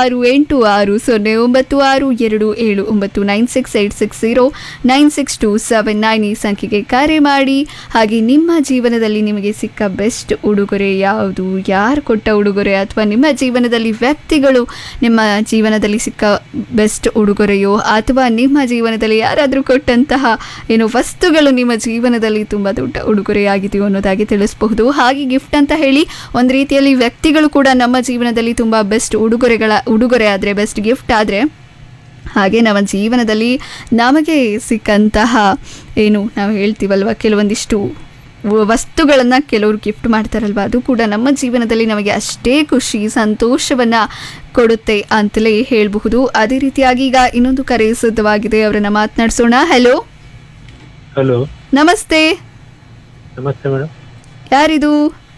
ಆರು ಎಂಟು ಆರು ಸೊನ್ನೆ ಒಂಬತ್ತು ಆರು ಎರಡು ಏಳು ಒಂಬತ್ತು nine six eight six zero nine six two seven nine ಈ ಸಂಖ್ಯೆಗೆ ಕರೆ ಮಾಡಿ ಹಾಗೆ ನಿಮ್ಮ ಜೀವನದಲ್ಲಿ ನಿಮಗೆ ಸಿಕ್ಕ ಬೆಸ್ಟ್ ಉಡುಗೊರೆ ಯಾವುದು ಯಾರು ಕೊಟ್ಟ ಉಡುಗೊರೆ ಅಥವಾ ನಿಮ್ಮ ಜೀವನದಲ್ಲಿ ವ್ಯಕ್ತಿಗಳು ನಿಮ್ಮ ಜೀವನದಲ್ಲಿ ಸಿಕ್ಕ ಬೆಸ್ಟ್ ಉಡುಗೊರೆಯೋ ಅಥವಾ ನಿಮ್ಮ ಜೀವನದಲ್ಲಿ ಯಾರಾದರೂ ಕೊಟ್ಟಂತಹ ಏನು ವಸ್ತುಗಳು ನಿಮ್ಮ ಜೀವನದಲ್ಲಿ ತುಂಬ ದೊಡ್ಡ ಉಡುಗೊರೆಯಾಗಿದೆಯೋ ಅನ್ನೋದಾಗಿ ತಿಳಿಸಬಹುದು ಹಾಗೆ ಗಿಫ್ಟ್ ಅಂತ ಹೇಳಿ ಒಂದು ರೀತಿಯಲ್ಲಿ ವ್ಯಕ್ತಿಗಳು ಕೂಡ ನಮ್ಮ ಜೀವನದಲ್ಲಿ ತುಂಬ ಬೆಸ್ಟ್ ಉಡುಗೊರೆಗಳ ಉಡುಗೊರೆ ಆದರೆ ಬೆಸ್ಟ್ ಗಿಫ್ಟ್ ಆದರೆ ಹಾಗೆ ನಮ್ಮ ಜೀವನದಲ್ಲಿ ನಮಗೆ ಸಿಕ್ಕಂತಹ ಏನು ನಾವು ಹೇಳ್ತೀವಲ್ವ ಕೆಲವೊಂದಿಷ್ಟು ವಸ್ತುಗಳನ್ನು ಕೆಲವರು ಗಿಫ್ಟ್ ಮಾಡ್ತಾರಲ್ವ ಅದು ಕೂಡ ನಮ್ಮ ಜೀವನದಲ್ಲಿ ನಮಗೆ ಅಷ್ಟೇ ಖುಷಿ ಸಂತೋಷವನ್ನು ಕೊಡುತ್ತೆ ಅಂತಲೇ ಹೇಳಬಹುದು ಅದೇ ರೀತಿಯಾಗಿ ಈಗ ಇನ್ನೊಂದು ಕರೆ ಸಿದ್ಧವಾಗಿದೆ ಅವರನ್ನ ಮಾತನಾಡಿಸೋಣ ಹಲೋ ಹಲೋ ನಮಸ್ತೆ ನಮಸ್ತೆ ಮೇಡಮ್ ಯಾರಿದು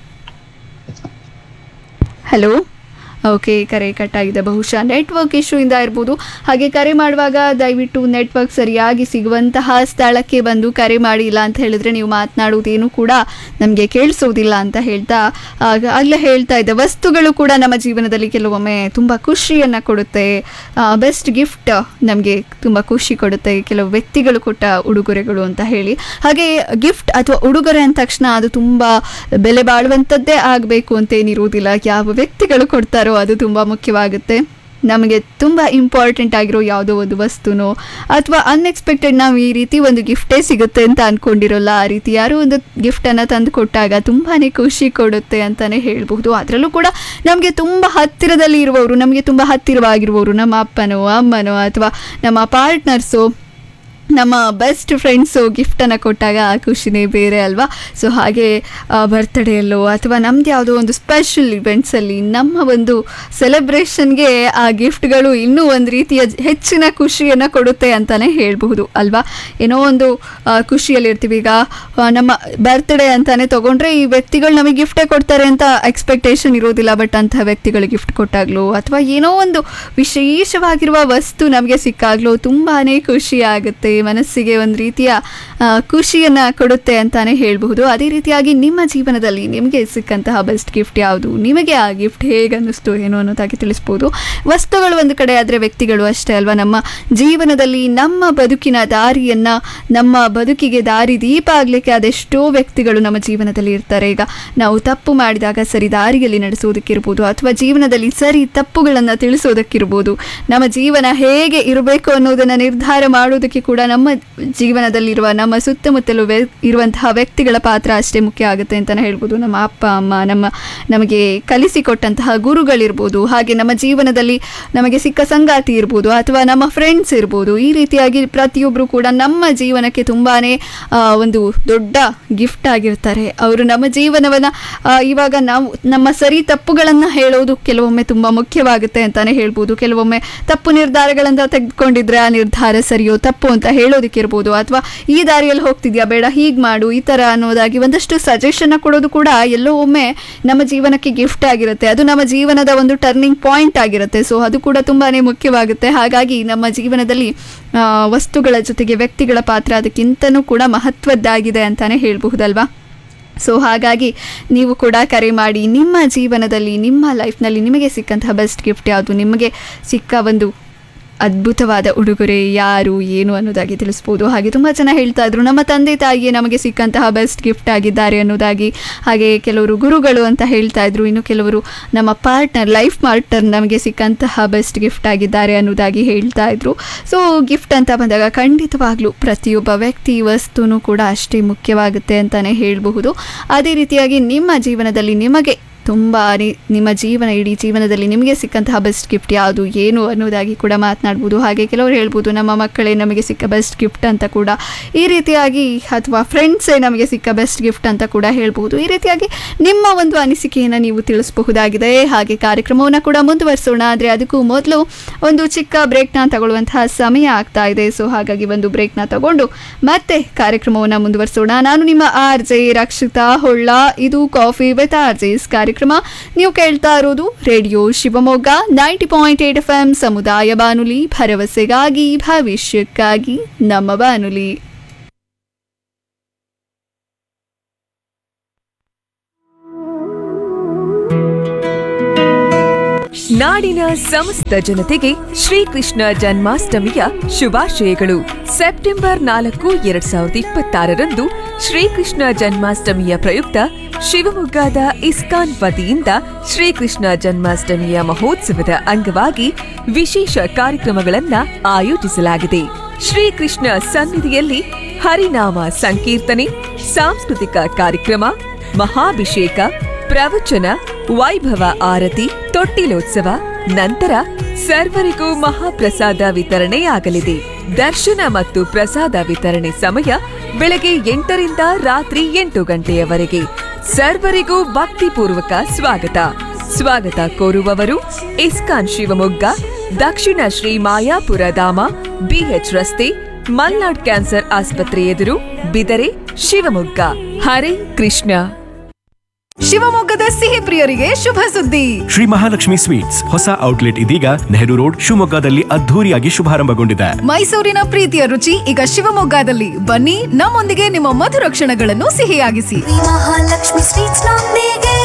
ಹಲೋ ಓಕೆ ಕರೆ ಕಟ್ಟಾಗಿದೆ ಬಹುಶಃ ನೆಟ್ವರ್ಕ್ ಇಶ್ಯೂಯಿಂದ ಇರ್ಬೋದು ಹಾಗೆ ಕರೆ ಮಾಡುವಾಗ ದಯವಿಟ್ಟು ನೆಟ್ವರ್ಕ್ ಸರಿಯಾಗಿ ಸಿಗುವಂತಹ ಸ್ಥಳಕ್ಕೆ ಬಂದು ಕರೆ ಮಾಡಿ ಇಲ್ಲ ಅಂತ ಹೇಳಿದ್ರೆ ನೀವು ಮಾತನಾಡುವುದೇನು ಕೂಡ ನಮಗೆ ಕೇಳಿಸೋದಿಲ್ಲ ಅಂತ ಹೇಳ್ತಾ ಆಗ- ಆಗಲೇ ಹೇಳ್ತಾ ಇದ್ದೆ ವಸ್ತುಗಳು ಕೂಡ ನಮ್ಮ ಜೀವನದಲ್ಲಿ ಕೆಲವೊಮ್ಮೆ ತುಂಬ ಖುಷಿಯನ್ನು ಕೊಡುತ್ತೆ ಬೆಸ್ಟ್ ಗಿಫ್ಟ್ ನಮಗೆ ತುಂಬ ಖುಷಿ ಕೊಡುತ್ತೆ ಕೆಲವು ವ್ಯಕ್ತಿಗಳು ಕೊಟ್ಟ ಉಡುಗೊರೆಗಳು ಅಂತ ಹೇಳಿ ಹಾಗೆ ಗಿಫ್ಟ್ ಅಥವಾ ಉಡುಗೊರೆ ಅಂದ ತಕ್ಷಣ ಅದು ತುಂಬ ಬೆಲೆ ಬಾಳುವಂಥದ್ದೇ ಆಗಬೇಕು ಅಂತೇನಿರುವುದಿಲ್ಲ ಯಾವ ವ್ಯಕ್ತಿಗಳು ಕೊಡ್ತಾರೋ ಅದು ತುಂಬ ಮುಖ್ಯವಾಗುತ್ತೆ ನಮಗೆ ತುಂಬ ಇಂಪಾರ್ಟೆಂಟ್ ಆಗಿರೋ ಯಾವುದೋ ಒಂದು ವಸ್ತುನೋ ಅಥವಾ ಅನ್ಎಕ್ಸ್ಪೆಕ್ಟೆಡ್ ನಾವು ಈ ರೀತಿ ಒಂದು ಗಿಫ್ಟೇ ಸಿಗುತ್ತೆ ಅಂತ ಅಂದ್ಕೊಂಡಿರೋಲ್ಲ ಆ ರೀತಿ ಯಾರೋ ಒಂದು ಗಿಫ್ಟನ್ನು ತಂದು ಕೊಟ್ಟಾಗ ತುಂಬಾ ಖುಷಿ ಕೊಡುತ್ತೆ ಅಂತಲೇ ಹೇಳ್ಬಹುದು ಅದರಲ್ಲೂ ಕೂಡ ನಮಗೆ ತುಂಬ ಹತ್ತಿರದಲ್ಲಿ ಇರುವವರು ನಮಗೆ ತುಂಬ ಹತ್ತಿರವಾಗಿರುವವರು ನಮ್ಮ ಅಪ್ಪನೋ ಅಮ್ಮನೋ ಅಥವಾ ನಮ್ಮ ಪಾರ್ಟ್ನರ್ಸು ನಮ್ಮ ಬೆಸ್ಟ್ ಫ್ರೆಂಡ್ಸು ಗಿಫ್ಟನ್ನು ಕೊಟ್ಟಾಗ ಆ ಖುಷಿನೇ ಬೇರೆ ಅಲ್ವಾ ಸೊ ಹಾಗೆ ಬರ್ತ್ಡೇಯಲ್ಲೋ ಅಥವಾ ನಮ್ಮದು ಯಾವುದೋ ಒಂದು ಸ್ಪೆಷಲ್ ಇವೆಂಟ್ಸಲ್ಲಿ ನಮ್ಮ ಒಂದು ಸೆಲೆಬ್ರೇಷನ್ಗೆ ಆ ಗಿಫ್ಟ್ಗಳು ಇನ್ನೂ ಒಂದು ರೀತಿಯ ಹೆಚ್ಚಿನ ಖುಷಿಯನ್ನು ಕೊಡುತ್ತೆ ಅಂತಲೇ ಹೇಳಬಹುದು ಅಲ್ವಾ ಏನೋ ಒಂದು ಆ, ಖುಷಿಯಲ್ಲಿರ್ತೀವಿ ಈಗ ಆ, ನಮ್ಮ ಬರ್ತ್ಡೇ ಅಂತಾನೆ ತೊಗೊಂಡ್ರೆ ಈ ವ್ಯಕ್ತಿಗಳು ನಮಗೆ ಗಿಫ್ಟೇ ಕೊಡ್ತಾರೆ ಅಂತ ಎಕ್ಸ್ಪೆಕ್ಟೇಷನ್ ಇರೋದಿಲ್ಲ ಬಟ್ ಅಂತಹ ವ್ಯಕ್ತಿಗಳು ಗಿಫ್ಟ್ ಕೊಟ್ಟಾಗ್ಲೂ ಅಥವಾ ಏನೋ ಒಂದು ವಿಶೇಷವಾಗಿರುವ ವಸ್ತು ನಮಗೆ ಸಿಕ್ಕಾಗ್ಲೂ ತುಂಬಾ ಖುಷಿ ಆಗುತ್ತೆ ಮನಸ್ಸಿಗೆ ಒಂದು ರೀತಿಯ ಆ, ಖುಷಿಯನ್ನು ಕೊಡುತ್ತೆ ಅಂತಾನೆ ಹೇಳಬಹುದು ಅದೇ ರೀತಿಯಾಗಿ ನಿಮ್ಮ ಜೀವನದಲ್ಲಿ ನಿಮಗೆ ಸಿಕ್ಕಂತಹ ಬೆಸ್ಟ್ ಗಿಫ್ಟ್ ಯಾವುದು ನಿಮಗೆ ಆ ಗಿಫ್ಟ್ ಹೇಗೆ ಅನ್ನಿಸ್ತು ಏನು ಅನ್ನೋದಾಗಿ ತಿಳಿಸ್ಬೋದು ವಸ್ತುಗಳು ಒಂದು ಕಡೆ ಆದರೆ ವ್ಯಕ್ತಿಗಳು ಅಷ್ಟೇ ಅಲ್ವಾ ನಮ್ಮ ಜೀವನದಲ್ಲಿ ನಮ್ಮ ಬದುಕಿನ ದಾರಿಯನ್ನು ನಮ್ಮ ಬದುಕಿಗೆ ದಾರಿ ದೀಪ ಆಗಲಿಕ್ಕೆ ಅದೆಷ್ಟೋ ವ್ಯಕ್ತಿಗಳು ನಮ್ಮ ಜೀವನದಲ್ಲಿ ಇರ್ತಾರೆ ಈಗ ನಾವು ತಪ್ಪು ಮಾಡಿದಾಗ ಸರಿ ದಾರಿಯಲ್ಲಿ ನಡೆಸೋದಕ್ಕಿರ್ಬೋದು ಅಥವಾ ಜೀವನದಲ್ಲಿ ಸರಿ ತಪ್ಪುಗಳನ್ನು ತಿಳಿಸೋದಕ್ಕಿರ್ಬೋದು ನಮ್ಮ ಜೀವನ ಹೇಗೆ ಇರಬೇಕು ಅನ್ನೋದನ್ನು ನಿರ್ಧಾರ ಮಾಡೋದಕ್ಕೆ ಕೂಡ ನಮ್ಮ ಜೀವನದಲ್ಲಿರುವ ನಮ್ಮ ಸುತ್ತಮುತ್ತಲು ವ್ಯ ಇರುವಂತಹ ವ್ಯಕ್ತಿಗಳ ಪಾತ್ರ ಅಷ್ಟೇ ಮುಖ್ಯ ಆಗುತ್ತೆ ಅಂತಲೇ ಹೇಳ್ಬೋದು ನಮ್ಮ ಅಪ್ಪ ಅಮ್ಮ ನಮ್ಮ ನಮಗೆ ಕಲಿಸಿಕೊಟ್ಟಂತಹ ಗುರುಗಳಿರ್ಬೋದು ಹಾಗೆ ನಮ್ಮ ಜೀವನದಲ್ಲಿ ನಮಗೆ ಸಿಕ್ಕ ಸಂಗಾತಿ ಇರ್ಬೋದು ಅಥವಾ ನಮ್ಮ ಫ್ರೆಂಡ್ಸ್ ಇರ್ಬೋದು ಈ ರೀತಿಯಾಗಿ ಪ್ರತಿಯೊಬ್ಬರು ಕೂಡ ನಮ್ಮ ಜೀವನಕ್ಕೆ ತುಂಬಾ ಒಂದು ದೊಡ್ಡ ಗಿಫ್ಟ್ ಆಗಿರ್ತಾರೆ ಅವರು ನಮ್ಮ ಜೀವನವನ್ನು ಇವಾಗ ನಾವು ನಮ್ಮ ಸರಿ ತಪ್ಪುಗಳನ್ನು ಹೇಳೋದು ಕೆಲವೊಮ್ಮೆ ತುಂಬ ಮುಖ್ಯವಾಗುತ್ತೆ ಅಂತಲೇ ಹೇಳ್ಬೋದು ಕೆಲವೊಮ್ಮೆ ತಪ್ಪು ನಿರ್ಧಾರಗಳನ್ನು ತೆಗೆದುಕೊಂಡಿದ್ರೆ ಆ ನಿರ್ಧಾರ ಸರಿಯೋ ತಪ್ಪು ಅಂತ ಹೇಳೋದಕ್ಕಿರ್ಬೋದು ಅಥವಾ ಈ ದಾರಿಯಲ್ಲಿ ಹೋಗ್ತಿದ್ಯಾ ಬೇಡ ಹೀಗೆ ಮಾಡು ಈ ಥರ ಅನ್ನೋದಾಗಿ ಒಂದಷ್ಟು ಸಜೆಷನ್ನ ಕೊಡೋದು ಕೂಡ ಎಲ್ಲೋ ಒಮ್ಮೆ ನಮ್ಮ ಜೀವನಕ್ಕೆ ಗಿಫ್ಟ್ ಆಗಿರುತ್ತೆ ಅದು ನಮ್ಮ ಜೀವನದ ಒಂದು ಟರ್ನಿಂಗ್ ಪಾಯಿಂಟ್ ಆಗಿರುತ್ತೆ ಸೊ ಅದು ಕೂಡ ತುಂಬಾ ಮುಖ್ಯವಾಗುತ್ತೆ ಹಾಗಾಗಿ ನಮ್ಮ ಜೀವನದಲ್ಲಿ ಆ, ವಸ್ತುಗಳ ಜೊತೆಗೆ ವ್ಯಕ್ತಿಗಳ ಪಾತ್ರ ಅದಕ್ಕಿಂತನೂ ಕೂಡ ಮಹತ್ವದ್ದಾಗಿದೆ ಅಂತಲೇ ಹೇಳಬಹುದಲ್ವಾ ಸೊ ಹಾಗಾಗಿ ನೀವು ಕೂಡ ಕರೆ ಮಾಡಿ ನಿಮ್ಮ ಜೀವನದಲ್ಲಿ ನಿಮ್ಮ ಲೈಫ್ನಲ್ಲಿ ನಿಮಗೆ ಸಿಕ್ಕಂತಹ ಬೆಸ್ಟ್ ಗಿಫ್ಟ್ ಯಾವುದು ನಿಮಗೆ ಸಿಕ್ಕ ಒಂದು ಅದ್ಭುತವಾದ ಉಡುಗೊರೆ ಯಾರು ಏನು ಅನ್ನೋದಾಗಿ ತಿಳಿಸ್ಬೋದು ಹಾಗೆ ತುಂಬ ಜನ ಹೇಳ್ತಾ ಇದ್ರು ನಮ್ಮ ತಂದೆ ತಾಯಿಯೇ ನಮಗೆ ಸಿಕ್ಕಂತಹ ಬೆಸ್ಟ್ ಗಿಫ್ಟ್ ಆಗಿದ್ದಾರೆ ಅನ್ನೋದಾಗಿ ಹಾಗೆ ಕೆಲವರು ಗುರುಗಳು ಅಂತ ಹೇಳ್ತಾ ಇದ್ರು ಇನ್ನು ಕೆಲವರು ನಮ್ಮ ಪಾರ್ಟ್ನರ್ ಲೈಫ್ ಪಾರ್ಟ್ನರ್ ನಮಗೆ ಸಿಕ್ಕಂತಹ ಬೆಸ್ಟ್ ಗಿಫ್ಟ್ ಆಗಿದ್ದಾರೆ ಅನ್ನೋದಾಗಿ ಹೇಳ್ತಾ ಇದ್ರು ಸೊ ಗಿಫ್ಟ್ ಅಂತ ಬಂದಾಗ ಖಂಡಿತವಾಗ್ಲೂ ಪ್ರತಿಯೊಬ್ಬ ವ್ಯಕ್ತಿ ವಸ್ತುನೂ ಕೂಡ ಅಷ್ಟೇ ಮುಖ್ಯವಾಗುತ್ತೆ ಅಂತಲೇ ಹೇಳಬಹುದು ಅದೇ ರೀತಿಯಾಗಿ ನಿಮ್ಮ ಜೀವನದಲ್ಲಿ ನಿಮಗೆ ತುಂಬ ನಿಮ್ಮ ಜೀವನ ಇಡೀ ಜೀವನದಲ್ಲಿ ನಿಮಗೆ ಸಿಕ್ಕಂತಹ ಬೆಸ್ಟ್ ಗಿಫ್ಟ್ ಯಾವುದು ಏನು ಅನ್ನೋದಾಗಿ ಕೂಡ ಮಾತನಾಡ್ಬೋದು ಹಾಗೆ ಕೆಲವರು ಹೇಳ್ಬೋದು ನಮ್ಮ ಮಕ್ಕಳೇ ನಮಗೆ ಸಿಕ್ಕ ಬೆಸ್ಟ್ ಗಿಫ್ಟ್ ಅಂತ ಕೂಡ ಈ ರೀತಿಯಾಗಿ ಅಥವಾ ಫ್ರೆಂಡ್ಸೇ ನಮಗೆ ಸಿಕ್ಕ ಬೆಸ್ಟ್ ಗಿಫ್ಟ್ ಅಂತ ಕೂಡ ಹೇಳ್ಬೋದು ಈ ರೀತಿಯಾಗಿ ನಿಮ್ಮ ಒಂದು ಅನಿಸಿಕೆಯನ್ನು ನೀವು ತಿಳಿಸಬಹುದಾಗಿದೆ ಹಾಗೆ ಕಾರ್ಯಕ್ರಮವನ್ನು ಕೂಡ ಮುಂದುವರಿಸೋಣ ಆದರೆ ಅದಕ್ಕೂ ಮೊದಲು ಒಂದು ಚಿಕ್ಕ ಬ್ರೇಕ್ನ ತಗೊಳ್ಳುವಂತಹ ಸಮಯ ಆಗ್ತಾ ಇದೆ ಸೊ ಹಾಗಾಗಿ ಒಂದು ಬ್ರೇಕ್ನ ತಗೊಂಡು ಮತ್ತೆ ಕಾರ್ಯಕ್ರಮವನ್ನು ಮುಂದುವರಿಸೋಣ ನಾನು ನಿಮ್ಮ ಆರ್ ಜೆ ರಕ್ಷಿತಾ ಹೊಳ್ಳ ಇದು ಕಾಫಿ ವಿತ್ ಆರ್ ಜೆಸ್ ಕಾರ್ಯಕ್ರಮ ನೀವು ಕೇಳ್ತಾ ಇರೋದು radio Shivamogga ninety point eight F M ಸಮುದಾಯ ಬಾನುಲಿ ಭರವಸೆಗಾಗಿ ಭವಿಷ್ಯಕ್ಕಾಗಿ ನಮ್ಮ ಬಾನುಲಿ ನಾಡಿನ ಸಮಸ್ತ ಜನತೆಗೆ ಶ್ರೀಕೃಷ್ಣ ಜನ್ಮಾಷ್ಟಮಿಯ ಶುಭಾಶಯಗಳು ಸೆಪ್ಟೆಂಬರ್ ನಾಲ್ಕು ಎರಡ್ ಸಾವಿರದ ಇಪ್ಪತ್ತಾರರಂದು ಶ್ರೀಕೃಷ್ಣ ಜನ್ಮಾಷ್ಟಮಿಯ ಪ್ರಯುಕ್ತ ಶಿವಮೊಗ್ಗದ ಇಸ್ಕಾನ್ ವತಿಯಿಂದ ಶ್ರೀಕೃಷ್ಣ ಜನ್ಮಾಷ್ಟಮಿಯ ಮಹೋತ್ಸವದ ಅಂಗವಾಗಿ ವಿಶೇಷ ಕಾರ್ಯಕ್ರಮಗಳನ್ನ ಆಯೋಜಿಸಲಾಗಿದೆ ಶ್ರೀಕೃಷ್ಣ ಸನ್ನಿಧಿಯಲ್ಲಿ ಹರಿನಾಮ ಸಂಕೀರ್ತನೆ ಸಾಂಸ್ಕೃತಿಕ ಕಾರ್ಯಕ್ರಮ ಮಹಾಭಿಷೇಕ ಪ್ರವಚನ ವೈಭವ ಆರತಿ ತೊಟ್ಟಿಲೋತ್ಸವ ನಂತರ ಸರ್ವರಿಗೂ ಮಹಾಪ್ರಸಾದ ವಿತರಣೆಯಾಗಲಿದೆ ದರ್ಶನ ಮತ್ತು ಪ್ರಸಾದ ವಿತರಣೆ ಸಮಯ ಬೆಳಗ್ಗೆ ಎಂಟರಿಂದ ರಾತ್ರಿ ಎಂಟು ಗಂಟೆಯವರೆಗೆ ಸರ್ವರಿಗೂ ಭಕ್ತಿಪೂರ್ವಕ ಸ್ವಾಗತ ಸ್ವಾಗತ ಕೋರುವವರು ಇಸ್ಕಾನ್ ಶಿವಮೊಗ್ಗ ದಕ್ಷಿಣ ಶ್ರೀ ಮಾಯಾಪುರ ಧಾಮ ಬಿಎಚ್ ರಸ್ತೆ ಮಲ್ನಾಡ್ ಕ್ಯಾನ್ಸರ್ ಆಸ್ಪತ್ರೆ ಎದುರು ಬಿದರೆ ಶಿವಮೊಗ್ಗ ಹರೇ ಕೃಷ್ಣ ಶಿವಮೊಗ್ಗದ ಸಿಹಿ ಪ್ರಿಯರಿಗೆ ಶುಭ ಸುದ್ದಿ ಶ್ರೀ ಮಹಾಲಕ್ಷ್ಮಿ ಸ್ವೀಟ್ಸ್ ಹೊಸ ಔಟ್ಲೆಟ್ ಇದೀಗ ನೆಹರು ರೋಡ್ ಶಿವಮೊಗ್ಗದಲ್ಲಿ ಅದ್ಧೂರಿಯಾಗಿ ಶುಭಾರಂಭಗೊಂಡಿದೆ ಮೈಸೂರಿನ ಪ್ರೀತಿಯ ರುಚಿ ಈಗ ಶಿವಮೊಗ್ಗದಲ್ಲಿ ಬನ್ನಿ ನಮ್ಮೊಂದಿಗೆ ನಿಮ್ಮ ಮಧುರ ಕ್ಷಣಗಳನ್ನು ಸಿಹಿಯಾಗಿಸಿ ಮಹಾಲಕ್ಷ್ಮಿ ಸ್ವೀಟ್ಸ್ ನೊಂದಿಗೆ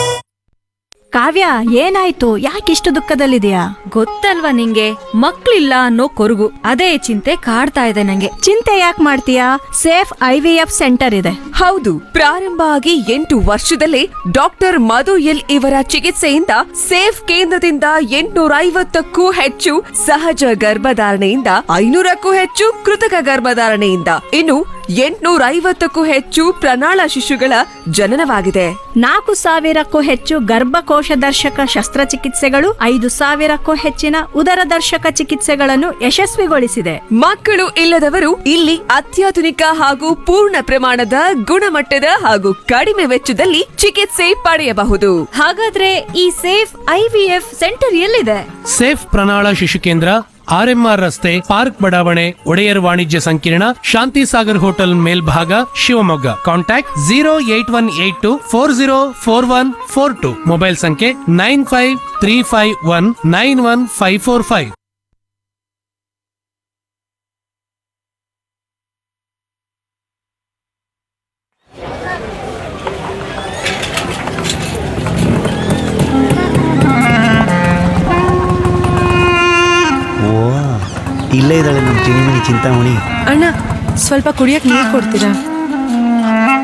ಕಾವ್ಯ ಏನಾಯ್ತು ಯಾಕಿಷ್ಟು ದುಃಖದಲ್ಲಿದೆಯಾ ಗೊತ್ತಲ್ವಾ ನಿಂಗೆ ಮಕ್ಳಿಲ್ಲ ಅನ್ನೋ ಕೊರಗು ಅದೇ ಚಿಂತೆ ಕಾಡ್ತಾ ಇದೆ ನಂಗೆ ಚಿಂತೆ ಯಾಕೆ ಮಾಡ್ತೀಯಾ safe I V F centre ಇದೆ ಹೌದು ಪ್ರಾರಂಭ ಆಗಿ ಎಂಟು ವರ್ಷದಲ್ಲೇ ಡಾಕ್ಟರ್ ಮಧು ಎಲ್ ಇವರ ಚಿಕಿತ್ಸೆಯಿಂದ ಸೇಫ್ ಕೇಂದ್ರದಿಂದ ಎಂಟುನೂರ ಐವತ್ತಕ್ಕೂ ಹೆಚ್ಚು ಸಹಜ ಗರ್ಭಧಾರಣೆಯಿಂದ ಐನೂರಕ್ಕೂ ಹೆಚ್ಚು ಕೃತಕ ಗರ್ಭಧಾರಣೆಯಿಂದ ಇನ್ನು ಎಂಟುನೂರ ಐವತ್ತಕ್ಕೂ ಹೆಚ್ಚು ಪ್ರಣಾಳ ಶಿಶುಗಳ ಜನನವಾಗಿದೆ ನಾಲ್ಕು ಸಾವಿರಕ್ಕೂ ಹೆಚ್ಚು ಗರ್ಭಕೋಶ ದರ್ಶಕ ಶಸ್ತ್ರಚಿಕಿತ್ಸೆಗಳು ಐದು ಸಾವಿರಕ್ಕೂ ಹೆಚ್ಚಿನ ಉದರ ದರ್ಶಕ ಚಿಕಿತ್ಸೆಗಳನ್ನು ಯಶಸ್ವಿಗೊಳಿಸಿದೆ ಮಕ್ಕಳು ಇಲ್ಲದವರು ಇಲ್ಲಿ ಅತ್ಯಾಧುನಿಕ ಹಾಗೂ ಪೂರ್ಣ ಪ್ರಮಾಣದ ಗುಣಮಟ್ಟದ ಹಾಗೂ ಕಡಿಮೆ ವೆಚ್ಚದಲ್ಲಿ ಚಿಕಿತ್ಸೆ ಪಡೆಯಬಹುದು ಹಾಗಾದ್ರೆ ಈ safe I V F centre ಎಲ್ಲಿದೆ ಸೇಫ್ ಪ್ರಣಾಳ ಶಿಶು ಕೇಂದ್ರ ಆರ್ಎಂಆರ್ ರಸ್ತೆ ಪಾರ್ಕ್ ಬಡಾವಣೆ ಒಡೆಯರ್ ವಾಣಿಜ್ಯ ಸಂಕೀರ್ಣ ಶಾಂತಿ ಸಾಗರ್ ಹೋಟೆಲ್ ಮೇಲ್ಭಾಗ Shivamogga contact zero eight one eight two four zero four one four two mobile ಸಂಖ್ಯೆ nine five three five one nine one five four five ಓ ಇಲ್ಲೇ ಇದ್ದಾಳೆ ನಮ್ಮ ಚಿನಿಮಿನಿ ಚಿಂತಾಮಣಿ ಅಣ್ಣ ಸ್ವಲ್ಪ ಕುಡಿಯಕ್ ನೀರ್ ಕೊಡ್ತೀರಾ